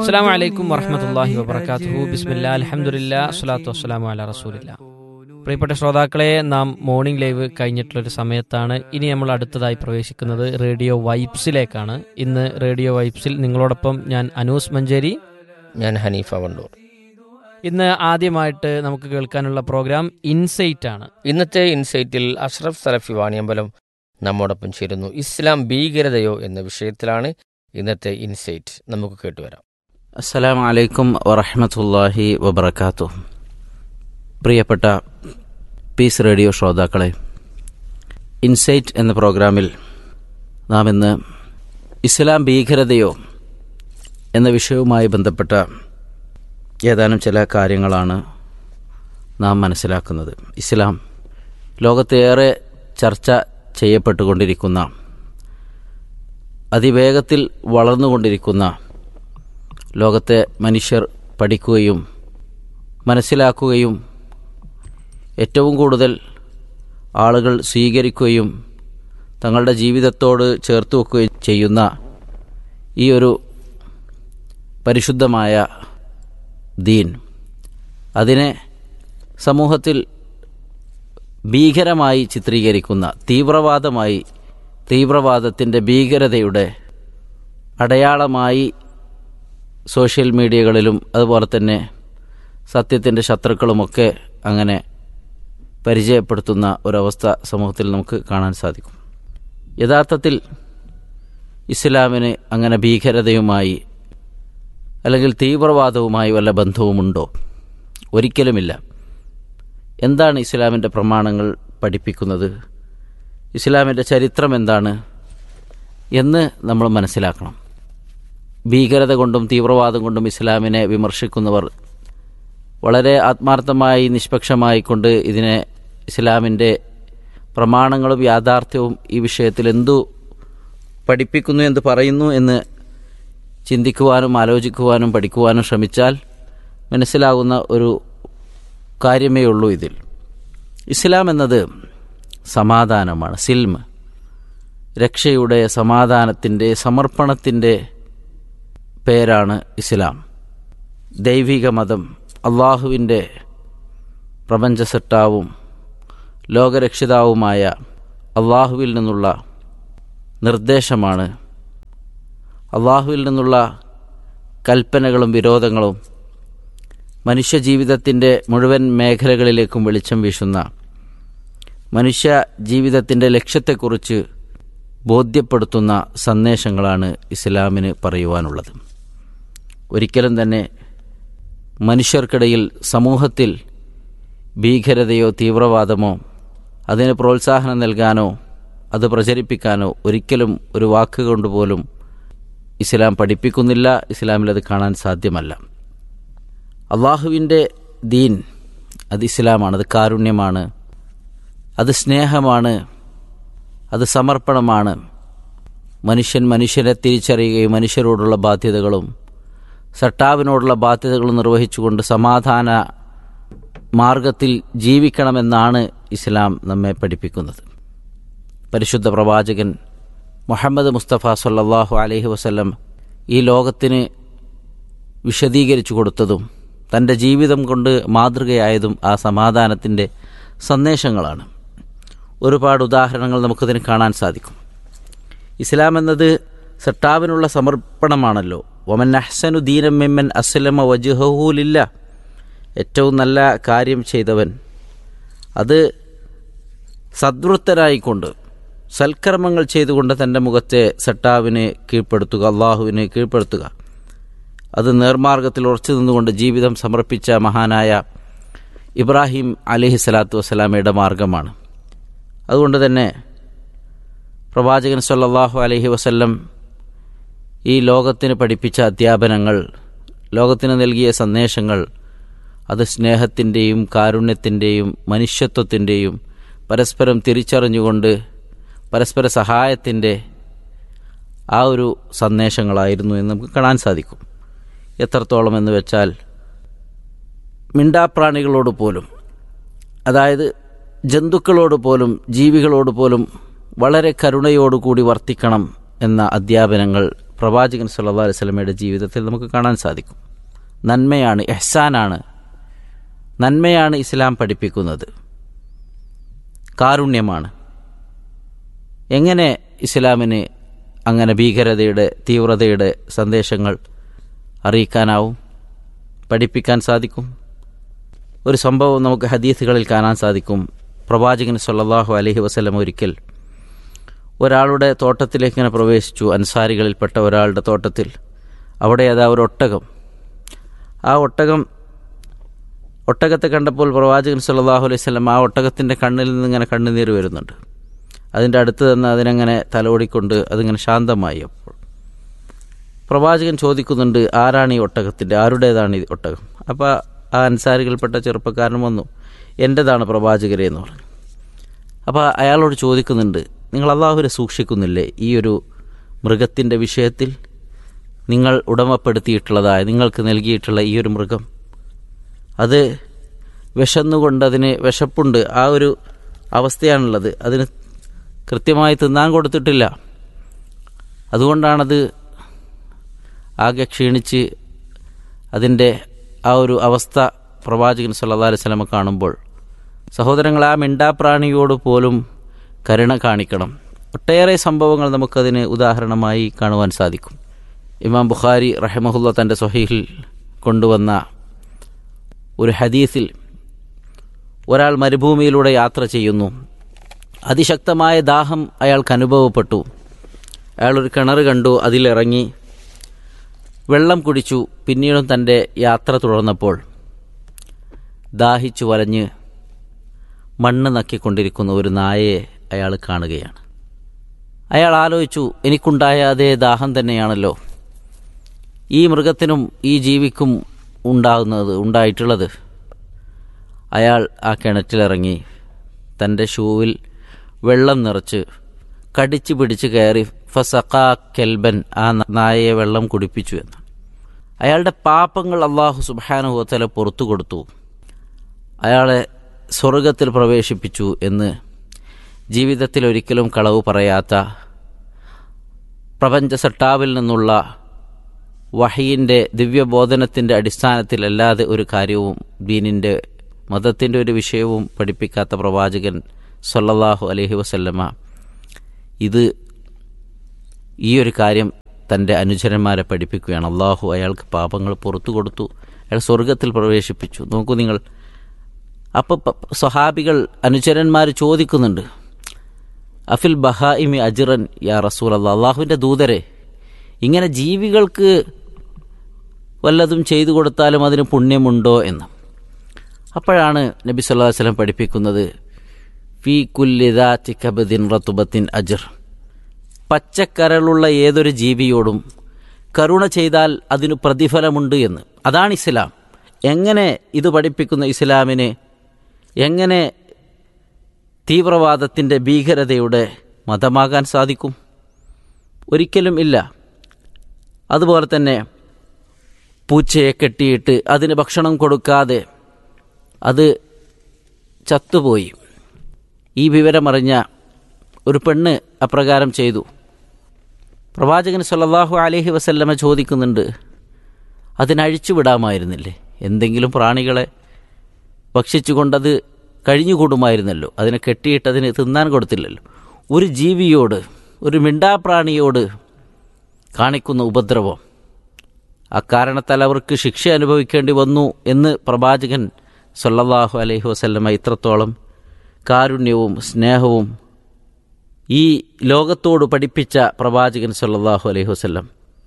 അസ്സാം വലൈക്കും വറഹമത്തല്ലാഹി വബർക്കാത്തുഹു ബിസ്മില്ല അലഹമുല്ല അസ്സലാത്തു വസ്സലാമു അല റസൂലില്ല പ്രിയപ്പെട്ട ശ്രോതാക്കളെ നാം മോർണിംഗ് ലൈവ് കഴിഞ്ഞിട്ടുള്ളൊരു സമയത്താണ് ഇനി നമ്മൾ അടുത്തതായി പ്രവേശിക്കുന്നത് റേഡിയോ വൈബ്സിലേക്കാണ് ഇന്ന് റേഡിയോ വൈബ്സിൽ നിങ്ങളോടൊപ്പം ഞാൻ അനൂസ് മഞ്ചേരി ഞാൻ ഹനീഫ വണ്ടൂർ ഇന്ന് ആദ്യമായിട്ട് നമുക്ക് കേൾക്കാനുള്ള പ്രോഗ്രാം ഇൻസൈറ്റ് ആണ് ഇന്നത്തെ ഇൻസൈറ്റിൽ അഷ്റഫ് സലഫി വാണിയമ്പലം നമ്മോടൊപ്പം ചേരുന്നു ഇസ്ലാം ഭീകരതയോ എന്ന വിഷയത്തിലാണ് ഇന്നത്തെ ഇൻസൈറ്റ് നമുക്ക് കേട്ടുവരാം അസ്സലാം വലൈക്കും വറഹമത്തല്ലാഹി വബർക്കാത്തു പ്രിയപ്പെട്ട പീസ് റേഡിയോ ശ്രോതാക്കളെ ഇൻസൈറ്റ് എന്ന പ്രോഗ്രാമിൽ നാം ഇന്ന് ഇസ്ലാം ഭീകരതയോ എന്ന വിഷയവുമായി ബന്ധപ്പെട്ട ഏതാനും ചില കാര്യങ്ങളാണ് നാം മനസ്സിലാക്കുന്നത് ഇസ്ലാം ലോകത്തേറെ ചർച്ച ചെയ്യപ്പെട്ടുകൊണ്ടിരിക്കുന്ന അതിവേഗത്തിൽ വളർന്നുകൊണ്ടിരിക്കുന്ന ലോകത്തെ മനുഷ്യർ പഠിക്കുകയും മനസ്സിലാക്കുകയും ഏറ്റവും കൂടുതൽ ആളുകൾ സ്വീകരിക്കുകയും തങ്ങളുടെ ജീവിതത്തോട് ചേർത്ത് വെക്കുകയും ചെയ്യുന്ന ഈ ഒരു പരിശുദ്ധമായ ദീൻ അതിനെ സമൂഹത്തിൽ ഭീകരമായി ചിത്രീകരിക്കുന്ന തീവ്രവാദമായി തീവ്രവാദത്തിൻ്റെ ഭീകരതയുടെ അടയാളമായി സോഷ്യൽ മീഡിയകളിലും അതുപോലെ തന്നെ സത്യത്തിൻ്റെ ശത്രുക്കളുമൊക്കെ അങ്ങനെ പരിചയപ്പെടുത്തുന്ന ഒരവസ്ഥ സമൂഹത്തിൽ നമുക്ക് കാണാൻ സാധിക്കും യഥാർത്ഥത്തിൽ ഇസ്ലാമിന് അങ്ങനെ ഭീകരതയുമായി അല്ലെങ്കിൽ തീവ്രവാദവുമായി വല്ല ബന്ധവുമുണ്ടോ ഒരിക്കലുമില്ല എന്താണ് ഇസ്ലാമിൻ്റെ പ്രമാണങ്ങൾ പഠിപ്പിക്കുന്നത് ഇസ്ലാമിൻ്റെ ചരിത്രം എന്താണ് എന്ന് നമ്മൾ മനസ്സിലാക്കണം ഭീകരത കൊണ്ടും തീവ്രവാദം കൊണ്ടും ഇസ്ലാമിനെ വിമർശിക്കുന്നവർ വളരെ ആത്മാർത്ഥമായി നിഷ്പക്ഷമായി കൊണ്ട് ഇതിനെ ഇസ്ലാമിൻ്റെ പ്രമാണങ്ങളും യാഥാർത്ഥ്യവും ഈ വിഷയത്തിൽ എന്തു പഠിപ്പിക്കുന്നു എന്ന് പറയുന്നു എന്ന് ചിന്തിക്കുവാനും ആലോചിക്കുവാനും പഠിക്കുവാനും ശ്രമിച്ചാൽ മനസ്സിലാകുന്ന ഒരു കാര്യമേ ഉള്ളൂ ഇതിൽ ഇസ്ലാം എന്നത് സമാധാനമാണ് സിൽമ് രക്ഷയുടെ സമാധാനത്തിൻ്റെ സമർപ്പണത്തിൻ്റെ പേരാണ് ഇസ്ലാം ദൈവിക മതം അള്ളാഹുവിൻ്റെ പ്രപഞ്ചസട്ടാവും ലോകരക്ഷിതാവുമായ അള്ളാഹുവിൽ നിന്നുള്ള നിർദ്ദേശമാണ് അള്ളാഹുവിൽ നിന്നുള്ള കൽപ്പനകളും വിരോധങ്ങളും മനുഷ്യജീവിതത്തിൻ്റെ മുഴുവൻ മേഖലകളിലേക്കും വെളിച്ചം വീശുന്ന മനുഷ്യ ജീവിതത്തിൻ്റെ ലക്ഷ്യത്തെക്കുറിച്ച് ബോധ്യപ്പെടുത്തുന്ന സന്ദേശങ്ങളാണ് ഇസ്ലാമിന് പറയുവാനുള്ളത് ഒരിക്കലും തന്നെ മനുഷ്യർക്കിടയിൽ സമൂഹത്തിൽ ഭീകരതയോ തീവ്രവാദമോ അതിന് പ്രോത്സാഹനം നൽകാനോ അത് പ്രചരിപ്പിക്കാനോ ഒരിക്കലും ഒരു വാക്കുകൊണ്ട് പോലും ഇസ്ലാം പഠിപ്പിക്കുന്നില്ല ഇസ്ലാമിൽ അത് കാണാൻ സാധ്യമല്ല അള്ളാഹുവിൻ്റെ ദീൻ അത് ഇസ്ലാമാണ് അത് കാരുണ്യമാണ് അത് സ്നേഹമാണ് അത് സമർപ്പണമാണ് മനുഷ്യൻ മനുഷ്യരെ തിരിച്ചറിയുകയും മനുഷ്യരോടുള്ള ബാധ്യതകളും സട്ടാവിനോടുള്ള ബാധ്യതകളും നിർവഹിച്ചുകൊണ്ട് സമാധാന മാർഗത്തിൽ ജീവിക്കണമെന്നാണ് ഇസ്ലാം നമ്മെ പഠിപ്പിക്കുന്നത് പരിശുദ്ധ പ്രവാചകൻ മുഹമ്മദ് മുസ്തഫ സല്ലാഹു അലൈഹി വസല്ലം ഈ ലോകത്തിന് വിശദീകരിച്ചു കൊടുത്തതും തൻ്റെ ജീവിതം കൊണ്ട് മാതൃകയായതും ആ സമാധാനത്തിൻ്റെ സന്ദേശങ്ങളാണ് ഒരുപാട് ഉദാഹരണങ്ങൾ നമുക്കതിന് കാണാൻ സാധിക്കും ഇസ്ലാം എന്നത് സട്ടാവിനുള്ള സമർപ്പണമാണല്ലോ വമൻ അഹ്സനു ദീനം മിമ്മൻ അസ്ലമ വജുഹൂലില്ല ഏറ്റവും നല്ല കാര്യം ചെയ്തവൻ അത് സദ്വൃത്തരായിക്കൊണ്ട് സൽക്കർമ്മങ്ങൾ ചെയ്തുകൊണ്ട് തൻ്റെ മുഖത്തെ സട്ടാവിനെ കീഴ്പ്പെടുത്തുക അള്ളാഹുവിനെ കീഴ്പ്പെടുത്തുക അത് നേർമാർഗത്തിൽ ഉറച്ചു നിന്നുകൊണ്ട് ജീവിതം സമർപ്പിച്ച മഹാനായ ഇബ്രാഹിം അലിഹി സ്വലാത്തു വസ്സലാമയുടെ മാർഗമാണ് അതുകൊണ്ട് തന്നെ പ്രവാചകൻ സല്ലാഹു അലഹി വസല്ലം ഈ ലോകത്തിന് പഠിപ്പിച്ച അധ്യാപനങ്ങൾ ലോകത്തിന് നൽകിയ സന്ദേശങ്ങൾ അത് സ്നേഹത്തിൻ്റെയും കാരുണ്യത്തിൻ്റെയും മനുഷ്യത്വത്തിൻ്റെയും പരസ്പരം തിരിച്ചറിഞ്ഞുകൊണ്ട് പരസ്പര സഹായത്തിൻ്റെ ആ ഒരു സന്ദേശങ്ങളായിരുന്നു എന്ന് നമുക്ക് കാണാൻ സാധിക്കും എത്രത്തോളം എന്ന് വെച്ചാൽ മിണ്ടാപ്രാണികളോട് പോലും അതായത് ജന്തുക്കളോട് പോലും ജീവികളോട് പോലും വളരെ കരുണയോടുകൂടി വർത്തിക്കണം എന്ന അധ്യാപനങ്ങൾ പ്രവാചകൻ സല്ലല്ലാഹു അലൈഹി വസല്ലമയുടെ ജീവിതത്തിൽ നമുക്ക് കാണാൻ സാധിക്കും നന്മയാണ് എഹ്സാനാണ് നന്മയാണ് ഇസ്ലാം പഠിപ്പിക്കുന്നത് കാരുണ്യമാണ് എങ്ങനെ ഇസ്ലാമിന് അങ്ങനെ ഭീകരതയുടെ തീവ്രതയുടെ സന്ദേശങ്ങൾ അറിയിക്കാനാവും പഠിപ്പിക്കാൻ സാധിക്കും ഒരു സംഭവം നമുക്ക് ഹദീസുകളിൽ കാണാൻ സാധിക്കും പ്രവാചകൻ സല്ലല്ലാഹു അലൈഹി വസല്ലം ഒരിക്കൽ ഒരാളുടെ തോട്ടത്തിലേക്ക് ഇങ്ങനെ പ്രവേശിച്ചു അൻസാരികളിൽപ്പെട്ട ഒരാളുടെ തോട്ടത്തിൽ അവിടെ അതാ ഒരു ഒട്ടകം ആ ഒട്ടകം ഒട്ടകത്തെ കണ്ടപ്പോൾ പ്രവാചകൻ സല്ലല്ലാഹു അലൈഹി വസല്ലം ആ ഒട്ടകത്തിൻ്റെ കണ്ണിൽ നിന്ന് ഇങ്ങനെ കണ്ണുനീര് വരുന്നുണ്ട് അതിൻ്റെ അടുത്ത് നിന്ന് അതിനങ്ങനെ തലോടിക്കൊണ്ട് അതിങ്ങനെ ശാന്തമായി അപ്പോൾ പ്രവാചകൻ ചോദിക്കുന്നുണ്ട് ആരാണ് ഈ ഒട്ടകത്തിൻ്റെ ആരുടേതാണ് ഈ ഒട്ടകം അപ്പോൾ ആ അൻസാരികൾപ്പെട്ട ചെറുപ്പക്കാരൻ വന്നു എൻ്റെതാണ് പ്രവാചകരെ എന്ന് പറഞ്ഞു അപ്പോൾ അയാളോട് ചോദിക്കുന്നുണ്ട് നിങ്ങൾ അള്ളാഹുവിനെ സൂക്ഷിക്കുന്നില്ലേ ഈ ഒരു മൃഗത്തിൻ്റെ വിഷയത്തിൽ നിങ്ങൾ ഉടമപ്പെടുത്തിയിട്ടുള്ളതായ നിങ്ങൾക്ക് നൽകിയിട്ടുള്ള ഈ ഒരു മൃഗം അത് വിശന്നുകൊണ്ട് അതിന് വിശപ്പുണ്ട് ആ ഒരു അവസ്ഥയാണുള്ളത് അതിന് കൃത്യമായി തിന്നാൻ കൊടുത്തിട്ടില്ല അതുകൊണ്ടാണത് ആകെ ക്ഷീണിച്ച് അതിൻ്റെ ആ ഒരു അവസ്ഥ പ്രവാചകൻ സല്ലല്ലാഹു അലൈഹി വസല്ലമ കാണുമ്പോൾ സഹോദരങ്ങൾ ആ മിണ്ടാപ്രാണിയോട് പോലും കരുണ കാണിക്കണം ഒട്ടേറെ സംഭവങ്ങൾ നമുക്കതിന് ഉദാഹരണമായി കാണുവാൻ സാധിക്കും ഇമാം ബുഖാരി റഹമഹുല്ല തൻ്റെ സ്വഹീഹിൽ കൊണ്ടുവന്ന ഒരു ഹദീസിൽ ഒരാൾ മരുഭൂമിയിലൂടെ യാത്ര ചെയ്യുന്നു അതിശക്തമായ ദാഹം അയാൾക്ക് അനുഭവപ്പെട്ടു അയാൾ ഒരു കിണർ കണ്ടു അതിലിറങ്ങി വെള്ളം കുടിച്ചു പിന്നീടും തൻ്റെ യാത്ര തുടർന്നപ്പോൾ ദാഹിച്ചു വലഞ്ഞ് മണ്ണ് നക്കിക്കൊണ്ടിരിക്കുന്ന ഒരു നായയെ അയാൾ കാണുകയാണ് അയാൾ ആലോചിച്ചു എനിക്കുണ്ടായ അതേ ദാഹം തന്നെയാണല്ലോ ഈ മൃഗത്തിനും ഈ ജീവിക്കും ഉണ്ടാകുന്നത് ഉണ്ടായിട്ടുള്ളത് അയാൾ ആ കിണറ്റിലിറങ്ങി തൻ്റെ ഷൂവിൽ വെള്ളം നിറച്ച് കടിച്ചു പിടിച്ച് കയറി ഫസഖാ കെൽബൻ ആ നായയെ വെള്ളം കുടിപ്പിച്ചു എന്ന് അയാളുടെ പാപങ്ങൾ അള്ളാഹു സുബാനുഹോത്തല പുറത്തു കൊടുത്തു അയാളെ സ്വർഗത്തിൽ പ്രവേശിപ്പിച്ചു എന്ന് ജീവിതത്തിൽ ഒരിക്കലും കളവ് പറയാത്ത പ്രപഞ്ച സട്ടാവിൽ നിന്നുള്ള വഹയിൻ്റെ ദിവ്യബോധനത്തിൻ്റെ അടിസ്ഥാനത്തിലല്ലാതെ ഒരു കാര്യവും ദീനിൻ്റെ മതത്തിൻ്റെ ഒരു വിഷയവും പഠിപ്പിക്കാത്ത പ്രവാചകൻ സല്ലല്ലാഹു അലൈഹി വസല്ലമ ഇത് ഈ ഒരു കാര്യം തൻ്റെ അനുചരന്മാരെ പഠിപ്പിക്കുകയാണ് അള്ളാഹു അയാൾക്ക് പാപങ്ങൾ പുറത്തു കൊടുത്തു അയാൾ സ്വർഗത്തിൽ പ്രവേശിപ്പിച്ചു നോക്കൂ നിങ്ങൾ അപ്പോൾ സ്വഹാബികൾ അനുചരന്മാർ ചോദിക്കുന്നുണ്ട് അഫിൽ ബഹായിമി അജിറൻ യാ റസൂൽ അല്ലാ അള്ളാഹുവിൻ്റെ ദൂതരെ ഇങ്ങനെ ജീവികൾക്ക് വല്ലതും ചെയ്തു കൊടുത്താലും അതിന് പുണ്യമുണ്ടോ എന്ന് അപ്പോഴാണ് നബി സല്ലാ വസ്ലം പഠിപ്പിക്കുന്നത് ഫി കുല്ലിദാറ്റി കബദിൻ റത്തുബത്തിൻ അജർ പച്ചക്കരളുള്ള ഏതൊരു ജീവിയോടും കരുണ ചെയ്താൽ അതിനു പ്രതിഫലമുണ്ട് എന്ന് അതാണ് ഇസ്ലാം എങ്ങനെ ഇത് പഠിപ്പിക്കുന്ന ഇസ്ലാമിന് എങ്ങനെ തീവ്രവാദത്തിൻ്റെ ഭീകരതയുടെ മതമാകാൻ സാധിക്കും ഒരിക്കലും ഇല്ല അതുപോലെ തന്നെ പൂച്ചയെ കെട്ടിയിട്ട് അതിന് ഭക്ഷണം കൊടുക്കാതെ അത് ചത്തുപോയി ഈ വിവരമറിഞ്ഞ ഒരു പെണ്ണ് അപ്രകാരം ചെയ്തു പ്രവാചകൻ സല്ലല്ലാഹു അലൈഹി വസല്ലമ ചോദിക്കുന്നുണ്ട് അതിനഴിച്ചു വിടാമായിരുന്നില്ലേ എന്തെങ്കിലും പ്രാണികളെ ഭക്ഷിച്ചുകൊണ്ടത് കഴിഞ്ഞുകൂടുമായിരുന്നല്ലോ അതിനെ കെട്ടിയിട്ട് അതിന് തിന്നാൻ കൊടുത്തില്ലല്ലോ ഒരു ജീവിയോട് ഒരു മിണ്ടാപ്രാണിയോട് കാണിക്കുന്ന ഉപദ്രവം അക്കാരണത്താൽ അവർക്ക് ശിക്ഷ അനുഭവിക്കേണ്ടി വന്നു എന്ന് പ്രവാചകൻ സല്ലല്ലാഹു അലൈഹി വസല്ലമ ഇത്രത്തോളം കാരുണ്യവും സ്നേഹവും ഈ ലോകത്തോട് പഠിപ്പിച്ച പ്രവാചകൻ സല്ലല്ലാഹു അലൈഹി വസല്ലം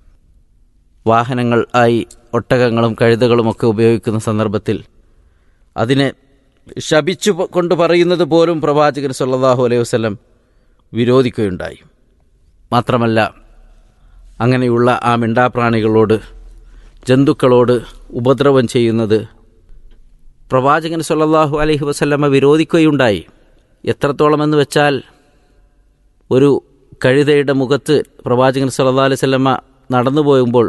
വാഹനങ്ങൾ ആയി ഒട്ടകങ്ങളും കഴുതകളുമൊക്കെ ഉപയോഗിക്കുന്ന സന്ദർഭത്തിൽ അതിനെ ശപിച്ചു കൊണ്ട് പറയുന്നത് പോലും പ്രവാചകൻ സല്ലല്ലാഹു അലൈഹി വസല്ലം വിരോധിക്കുകയുണ്ടായി മാത്രമല്ല അങ്ങനെയുള്ള ആ മിണ്ടാപ്രാണികളോട് ജന്തുക്കളോട് ഉപദ്രവം ചെയ്യുന്നത് പ്രവാചകൻ സല്ലല്ലാഹു അലൈഹി വസല്ലമ വിരോധിക്കുകയുണ്ടായി എത്രത്തോളമെന്ന് വെച്ചാൽ ഒരു കഴുതയുടെ മുഖത്ത് പ്രവാചകൻ സല്ലല്ലാഹു അലൈഹി വസല്ലമ നടന്നു പോകുമ്പോൾ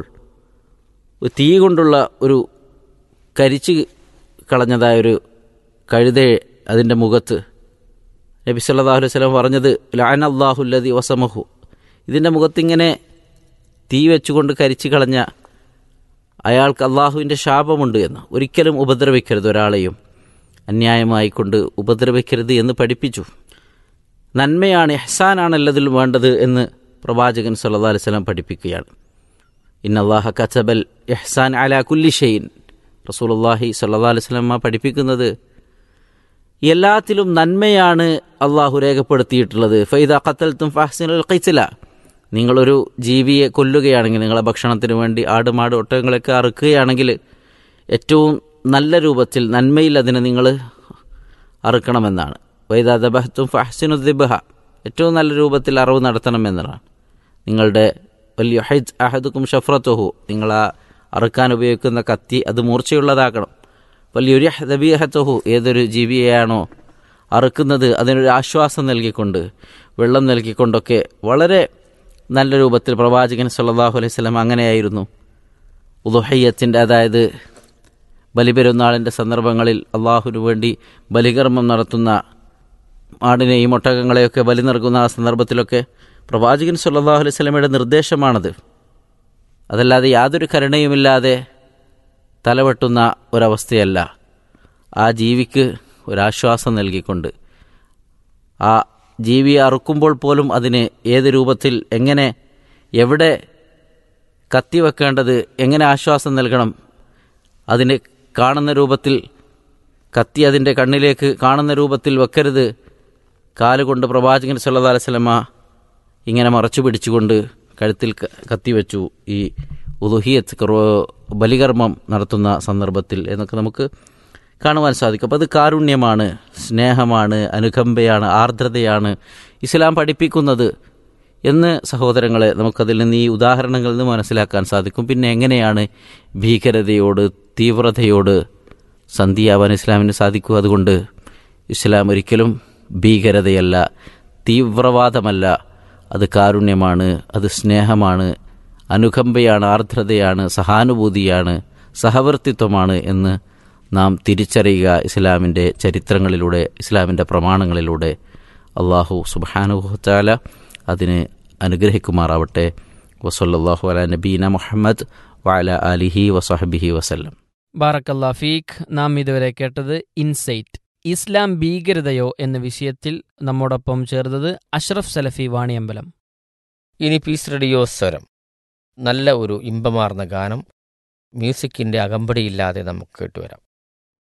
തീ കൊണ്ടുള്ള ഒരു കരിച്ച് കളഞ്ഞതായ ഒരു കഴുതയെ അതിൻ്റെ മുഖത്ത് നബി സല്ലല്ലാഹു അലൈഹി വസല്ലം പറഞ്ഞത് ലാൻ അള്ളാഹുല്ലതി വസമഹു ഇതിൻ്റെ മുഖത്തിങ്ങനെ തീ വെച്ചുകൊണ്ട് കരിച്ചു കളഞ്ഞ അയാൾക്ക് അള്ളാഹുവിൻ്റെ ശാപമുണ്ട് എന്ന് ഒരിക്കലും ഉപദ്രവിക്കരുത് ഒരാളെയും അന്യായമായി കൊണ്ട് ഉപദ്രവിക്കരുത് എന്ന് പഠിപ്പിച്ചു നന്മയാണ് എഹ്സാനാണ് എല്ലാത്തിലും വേണ്ടത് എന്ന് പ്രവാചകൻ സല്ലാ അലൈഹി സ്വലം പഠിപ്പിക്കുകയാണ് ഇന്നല്ലാഹ കച്ചബൽ എഹ്സാൻ അല കുല്ലി ഷെയ്ൻ റസൂലുള്ളാഹി സല്ലാ അലൈഹി സ്വലമ പഠിപ്പിക്കുന്നത് എല്ലാത്തിലും നന്മയാണ് അള്ളാഹു രേഖപ്പെടുത്തിയിട്ടുള്ളത് ഫൈദ ഖത്തൽത്തും ഫഹ്സിനുൽ ഖൈസില നിങ്ങളൊരു ജീവിയെ കൊല്ലുകയാണെങ്കിൽ നിങ്ങളെ ഭക്ഷണത്തിന് വേണ്ടി ആട് മാട് ഒട്ടകങ്ങളൊക്കെ അറുക്കുകയാണെങ്കിൽ ഏറ്റവും നല്ല രൂപത്തിൽ നന്മയിൽ അതിനെ നിങ്ങൾ അറുക്കണമെന്നാണ് വൈദ ദബഹത്തും ഫഹ്സിനു ദിബഹ ഏറ്റവും നല്ല രൂപത്തിൽ അറിവ് നടത്തണമെന്നതാണ് നിങ്ങളുടെ വലിയ ഹൈജ് അഹദുക്കും ഷഫ്രത്തുഹു നിങ്ങൾ ആ അറുക്കാൻ ഉപയോഗിക്കുന്ന കത്തി അത് മൂർച്ചയുള്ളതാക്കണം വലിയൊരു ദബീഹത്തുഹു ഏതൊരു ജീവിയെയാണോ അറുക്കുന്നത് അതിനൊരു ആശ്വാസം നൽകിക്കൊണ്ട് വെള്ളം നൽകിക്കൊണ്ടൊക്കെ വളരെ നല്ല രൂപത്തിൽ പ്രവാചകൻ സല്ലാഹു അലൈഹി സ്വലം അങ്ങനെയായിരുന്നു ഉദുഹയ്യത്തിൻ്റെ അതായത് ബലിപെരുന്നാളിൻ്റെ സന്ദർഭങ്ങളിൽ അള്ളാഹുവിനു വേണ്ടി ബലികർമ്മം നടത്തുന്ന ആടിനെയും ഒട്ടകങ്ങളെയൊക്കെ ബലി നൽകുന്ന ആ സന്ദർഭത്തിലൊക്കെ പ്രവാചകൻ സല്ലാഹു അലൈഹി സ്വലമയുടെ നിർദ്ദേശമാണത് അതല്ലാതെ യാതൊരു കരുണയുമില്ലാതെ തലവെട്ടുന്ന ഒരവസ്ഥയല്ല ആ ജീവിക്ക് ഒരാശ്വാസം നൽകിക്കൊണ്ട് ആ ജീവിയെ അറുക്കുമ്പോൾ പോലും അതിന് ഏത് രൂപത്തിൽ എങ്ങനെ എവിടെ കത്തിവെക്കേണ്ടത് എങ്ങനെ ആശ്വാസം നൽകണം അതിന് കാണുന്ന രൂപത്തിൽ കത്തി അതിൻ്റെ കണ്ണിലേക്ക് കാണുന്ന രൂപത്തിൽ വെക്കരുത് കാലുകൊണ്ട് പ്രവാചകൻ സല്ലാ അലൈവലമ ഇങ്ങനെ മറച്ചു പിടിച്ചുകൊണ്ട് കഴുത്തിൽ കത്തിവെച്ചു ഈ ഉദുഹിയത്ത് ബലികർമ്മം നടത്തുന്ന സന്ദർഭത്തിൽ എന്നൊക്കെ നമുക്ക് കാണുവാൻ സാധിക്കും അപ്പോൾ അത് കാരുണ്യമാണ് സ്നേഹമാണ് അനുകമ്പയാണ് ആർദ്രതയാണ് ഇസ്ലാം പഠിപ്പിക്കുന്നത് എന്ന് സഹോദരങ്ങളെ നമുക്കതിൽ നിന്ന് ഈ ഉദാഹരണങ്ങളിൽ നിന്ന് മനസ്സിലാക്കാൻ സാധിക്കും പിന്നെ എങ്ങനെയാണ് ഭീകരതയോട് തീവ്രതയോട് സന്ധിയാവാൻ ഇസ്ലാമിന് സാധിക്കുക അതുകൊണ്ട് ഇസ്ലാം ഒരിക്കലും ഭീകരതയല്ല തീവ്രവാദമല്ല അത് കാരുണ്യമാണ് അത് സ്നേഹമാണ് അനുകമ്പയാണ് ആർദ്രതയാണ് സഹാനുഭൂതിയാണ് സഹവർത്തിത്വമാണ് എന്ന് നാം തിരിച്ചറിയുക ഇസ്ലാമിൻ്റെ ചരിത്രങ്ങളിലൂടെ ഇസ്ലാമിൻ്റെ പ്രമാണങ്ങളിലൂടെ അള്ളാഹു സുബാനുഹത്താല അതിന് അനുഗ്രഹിക്കുമാറാവട്ടെ വസല്ലാഹു അല നബീന മുഹമ്മദ് വഅല അലിഹി വസഹബിഹി വസല്ലം ബാറക്കല്ലാ ഫീഖ് നാം ഇതുവരെ കേട്ടത് ഇൻസൈറ്റ് ഇസ്ലാം ഭീകരതയോ എന്ന വിഷയത്തിൽ നമ്മോടൊപ്പം ചേർന്നത് അഷ്റഫ് സലഫി വാണിയമ്പലം ഇനി പീസ് റേഡിയോ സ്വരം നല്ല ഒരു ഇമ്പമാർന്ന ഗാനം മ്യൂസിക്കിൻ്റെ അകമ്പടിയില്ലാതെ നമുക്ക് കേട്ടുവരാം